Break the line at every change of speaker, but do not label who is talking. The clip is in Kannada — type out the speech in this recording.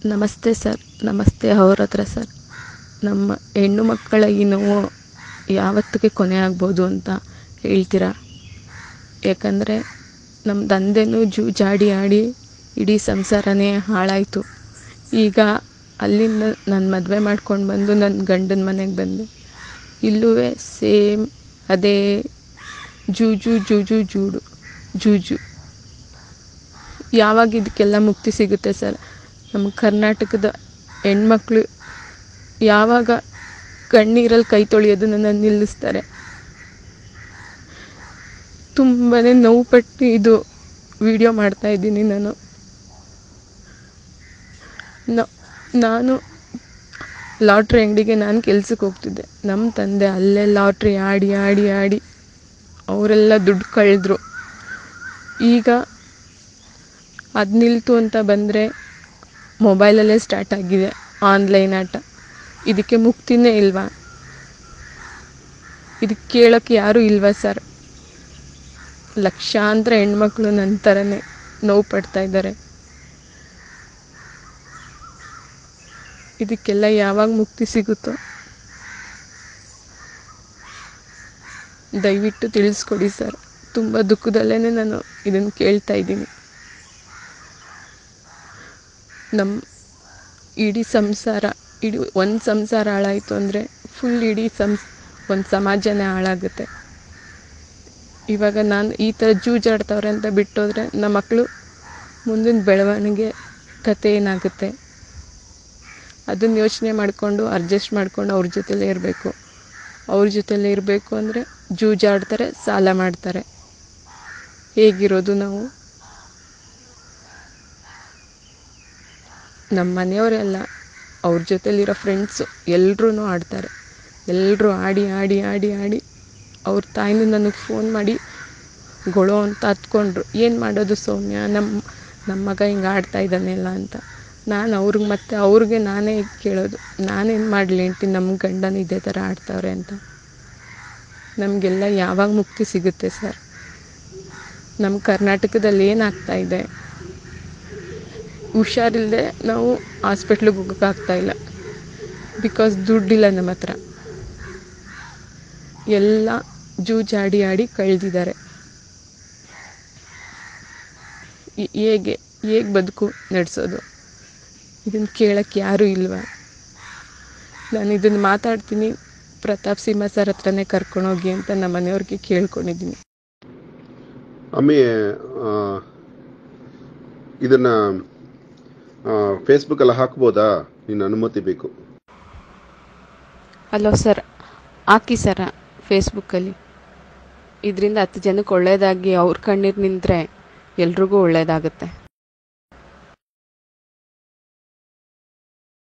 ನಮಸ್ತೆ ಸರ್ ನಮಸ್ತೆ ಅವ್ರ ಹತ್ರ ಸರ್ ನಮ್ಮ ಹೆಣ್ಣು ಮಕ್ಕಳ ಈ ನೋವು ಯಾವತ್ತಿಗೆ ಕೊನೆ ಆಗ್ಬೋದು ಅಂತ ಹೇಳ್ತೀರಾ ಯಾಕಂದರೆ ನಮ್ಮ ತಂದೆನೂ ಜೂಜಾಡಿ ಆಡಿ ಇಡೀ ಸಂಸಾರನೇ ಹಾಳಾಯಿತು ಈಗ ಅಲ್ಲಿಂದ ನಾನು ಮದುವೆ ಮಾಡ್ಕೊಂಡು ಬಂದು ನನ್ನ ಗಂಡನ ಮನೆಗೆ ಬಂದೆ ಇಲ್ಲೂ ಸೇಮ್ ಅದೇ ಜೂಜು ಜೂಜು ಜೂಡು ಜೂಜು ಯಾವಾಗ ಇದಕ್ಕೆಲ್ಲ ಮುಕ್ತಿ ಸಿಗುತ್ತೆ ಸರ್ ನಮ್ಮ ಕರ್ನಾಟಕದ ಹೆಣ್ಮಕ್ಳು ಯಾವಾಗ ಕಣ್ಣೀರಲ್ಲಿ ಕೈ ತೊಳೆಯೋದನ್ನು ನಿಲ್ಲಿಸ್ತಾರೆ ತುಂಬಾ ನೋವು ಪಟ್ಟು ಇದು ವಿಡಿಯೋ ಮಾಡ್ತಾ ಇದ್ದೀನಿ ನಾನು ನ- ನಾನು ಲಾಟ್ರಿ ಅಂಗಡಿಗೆ ನಾನು ಕೆಲ್ಸಕ್ಕೆ ಹೋಗ್ತಿದ್ದೆ ನಮ್ಮ ತಂದೆ ಅಲ್ಲೇ ಲಾಟ್ರಿ ಆಡಿ ಆಡಿ ಆಡಿ ಅವರೆಲ್ಲ ದುಡ್ಡು ಕಳೆದ್ರು ಈಗ ಅದು ನಿಲ್ತು ಅಂತ ಬಂದರೆ ಮೊಬೈಲಲ್ಲೇ ಸ್ಟಾರ್ಟ್ ಆಗಿದೆ ಆನ್ಲೈನ್ ಆಟ ಇದಕ್ಕೆ ಮುಕ್ತಿನೇ ಇಲ್ವಾ ಇದಕ್ಕೆ ಕೇಳೋಕ್ಕೆ ಯಾರೂ ಇಲ್ವಾ ಸರ್ ಲಕ್ಷಾಂತರ ಹೆಣ್ಮಕ್ಳು ನನ್ನ ಥರನೇ ನೋವು ಪಡ್ತಾ ಇದ್ದಾರೆ ಇದಕ್ಕೆಲ್ಲ ಯಾವಾಗ ಮುಕ್ತಿ ಸಿಗುತ್ತೋ ದಯವಿಟ್ಟು ತಿಳಿಸ್ಕೊಡಿ ಸರ್ ತುಂಬ ದುಃಖದಲ್ಲೇ ನಾನು ಇದನ್ನು ಕೇಳ್ತಾ ಇದ್ದೀನಿ ನಮ್ಮ ಇಡೀ ಸಂಸಾರ ಇಡೀ ಒಂದು ಸಂಸಾರ ಹಾಳಾಯಿತು ಅಂದರೆ ಫುಲ್ ಇಡೀ ಸಂಸ್ ಒಂದು ಸಮಾಜನೇ ಹಾಳಾಗುತ್ತೆ ಇವಾಗ ನಾನು ಈ ಥರ ಜೂಜಾಡ್ತವ್ರೆ ಅಂತ ಬಿಟ್ಟೋದ್ರೆ ನಮ್ಮ ಮಕ್ಕಳು ಮುಂದಿನ ಬೆಳವಣಿಗೆ ಕತೆ ಏನಾಗುತ್ತೆ ಅದನ್ನು ಯೋಚನೆ ಮಾಡಿಕೊಂಡು ಅಡ್ಜಸ್ಟ್ ಮಾಡಿಕೊಂಡು ಅವ್ರ ಜೊತೆಲೇ ಇರಬೇಕು ಅವ್ರ ಜೊತೆಲೇ ಇರಬೇಕು ಅಂದರೆ ಜೂಜಾಡ್ತಾರೆ ಸಾಲ ಮಾಡ್ತಾರೆ ಹೇಗಿರೋದು ನಾವು ನಮ್ಮ ಮನೆಯವರೆಲ್ಲ ಅವ್ರ ಜೊತೆಲಿರೋ ಫ್ರೆಂಡ್ಸು ಎಲ್ಲರೂ ಆಡ್ತಾರೆ ಎಲ್ಲರೂ ಆಡಿ ಆಡಿ ಆಡಿ ಆಡಿ ಅವ್ರ ತಾಯಿನೂ ನನಗೆ ಫೋನ್ ಮಾಡಿ ಗೊಳೋ ಅಂತ ಹತ್ಕೊಂಡ್ರು ಏನು ಮಾಡೋದು ಸೌಮ್ಯ ನಮ್ಮ ನಮ್ಮ ಮಗ ಹಿಂಗೆ ಆಡ್ತಾ ಇದ್ದಾನೆಲ್ಲ ಅಂತ ನಾನು ಅವ್ರಿಗೆ ಮತ್ತೆ ಅವ್ರಿಗೆ ನಾನೇ ಕೇಳೋದು ನಾನೇನು ಮಾಡಲಿ ಅಂತೀನಿ ನಮ್ಮ ಗಂಡನ ಇದೇ ಥರ ಆಡ್ತಾವ್ರೆ ಅಂತ ನಮಗೆಲ್ಲ ಯಾವಾಗ ಮುಕ್ತಿ ಸಿಗುತ್ತೆ ಸರ್ ನಮ್ಮ ಕರ್ನಾಟಕದಲ್ಲಿ ಏನಾಗ್ತಾ ಇದೆ ಹುಷಾರಿಲ್ಲದೆ ನಾವು ಹಾಸ್ಪಿಟ್ಲಿಗೆ ಹೋಗೋಕ್ಕಾಗ್ತಾ ಇಲ್ಲ ಬಿಕಾಸ್ ದುಡ್ಡಿಲ್ಲ ನಮ್ಮ ಹತ್ರ ಎಲ್ಲ ಜೂಜಾಡಿ ಆಡಿ ಕಳೆದಿದ್ದಾರೆ ಹೇಗೆ ಹೇಗೆ ಬದುಕು ನಡೆಸೋದು ಇದನ್ನು ಕೇಳೋಕ್ಕೆ ಯಾರೂ ಇಲ್ವಾ ನಾನು ಇದನ್ನು ಮಾತಾಡ್ತೀನಿ ಪ್ರತಾಪ್ ಸಿಂಹ ಸರ್ ಹತ್ರನೇ ಕರ್ಕೊಂಡೋಗಿ ಅಂತ ನಮ್ಮ ಮನೆಯವ್ರಿಗೆ ಕೇಳ್ಕೊಂಡಿದ್ದೀನಿ
ಅಮ್ಮಿ ಆ, ಇದನ್ನ ಫೇಸ್ಬುಕ್ ಎಲ್ಲ ಹಾಕ್ಬೋದಾ ನಿನ್ನ ಅನುಮತಿ ಬೇಕು
ಹಲೋ ಸರ್ ಹಾಕಿ ಸರ ಫೇಸ್ಬುಕ್ಕಲ್ಲಿ ಇದರಿಂದ ಹತ್ತು ಜನಕ್ಕೆ ಒಳ್ಳೆಯದಾಗಿ ಅವ್ರ ಕಣ್ಣೀರು ನಿಂತರೆ ಎಲ್ರಿಗೂ ಒಳ್ಳೆಯದಾಗುತ್ತೆ